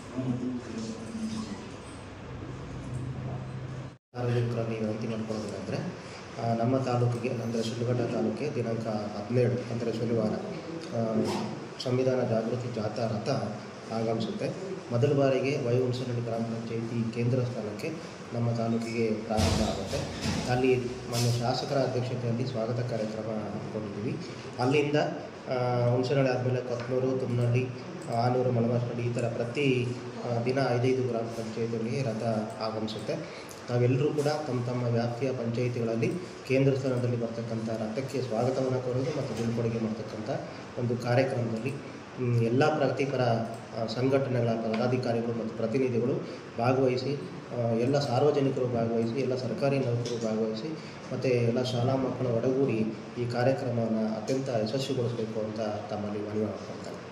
ಸಾರ್ವಜನಿಕರಲ್ಲಿ ವಿನಂತಿ ಮಾಡ್ಕೊಳ್ಳೋದೇನೆಂದರೆ ಆ, ನಮ್ಮ ತಾಲೂಕಿಗೆ ಅಂದರೆ ಶಿಡ್ಲಘಟ್ಟ ತಾಲೂಕಿಗೆ ದಿನಾಂಕ ಹದಿನೇಳು ಅಂದರೆ ಶನಿವಾರ ಆ, ಸಂವಿಧಾನ ಜಾಗೃತಿ ಜಾಥಾ ರಥ ಆಗಮಿಸುತ್ತೆ ಮೊದಲ ಬಾರಿಗೆ ವೈಹುಣಸನಹಳ್ಳಿ ಗ್ರಾಮ ಪಂಚಾಯಿತಿ ಕೇಂದ್ರ ಸ್ಥಾನಕ್ಕೆ ನಮ್ಮ ತಾಲೂಕಿಗೆ ಪ್ರಾರಂಭ ಆಗುತ್ತೆ ಅಲ್ಲಿ ನಮ್ಮ ಶಾಸಕರ ಅಧ್ಯಕ್ಷತೆಯಲ್ಲಿ ಸ್ವಾಗತ ಕಾರ್ಯಕ್ರಮ ಹಮ್ಮಿಕೊಂಡಿದ್ದೀವಿ ಅಲ್ಲಿಂದ ಆ, ಹುಣಸನಹಳ್ಳಿ ಆದಮೇಲೆ ಕೊತ್ನೂರು ತುಮ್ನಹಳ್ಳಿ ಆನೂರು ಮಳಮಾಸನಹಳ್ಳಿ ಈ ಥರ ಪ್ರತಿ ಆ, ದಿನ ಐದೈದು ಗ್ರಾಮ ಪಂಚಾಯಿತಿಗಳಿಗೆ ರಥ ಆಗಮಿಸುತ್ತೆ ನಾವೆಲ್ಲರೂ ಕೂಡ ತಮ್ಮ ತಮ್ಮ ವ್ಯಾಪ್ತಿಯ ಪಂಚಾಯಿತಿಗಳಲ್ಲಿ ಕೇಂದ್ರ ಸ್ಥಾನದಲ್ಲಿ ಬರ್ತಕ್ಕಂಥ ರಥಕ್ಕೆ ಸ್ವಾಗತವನ್ನು ಕೋರೋದು ಮತ್ತು ಬೀಳ್ಕೊಡುಗೆ ಮಾಡ್ತಕ್ಕಂಥ ಒಂದು ಕಾರ್ಯಕ್ರಮದಲ್ಲಿ ಮ್, ಎಲ್ಲ ಪ್ರಗತಿಪರ ಆ, ಸಂಘಟನೆಗಳ ಪದಾಧಿಕಾರಿಗಳು ಮತ್ತು ಪ್ರತಿನಿಧಿಗಳು ಭಾಗವಹಿಸಿ ಆ, ಎಲ್ಲ ಸಾರ್ವಜನಿಕರು ಭಾಗವಹಿಸಿ ಎಲ್ಲ ಸರ್ಕಾರಿ ನೌಕರರು ಭಾಗವಹಿಸಿ ಮತ್ತು ಎಲ್ಲ ಶಾಲಾ ಮಕ್ಕಳ ಒಡಗೂಡಿ ಈ ಕಾರ್ಯಕ್ರಮವನ್ನು ಅತ್ಯಂತ ಯಶಸ್ವಿಗೊಳಿಸಬೇಕು ಅಂತ ತಮ್ಮಲ್ಲಿ ಮನವಿ ಮಾಡ್ಕೊಳ್ತಾರೆ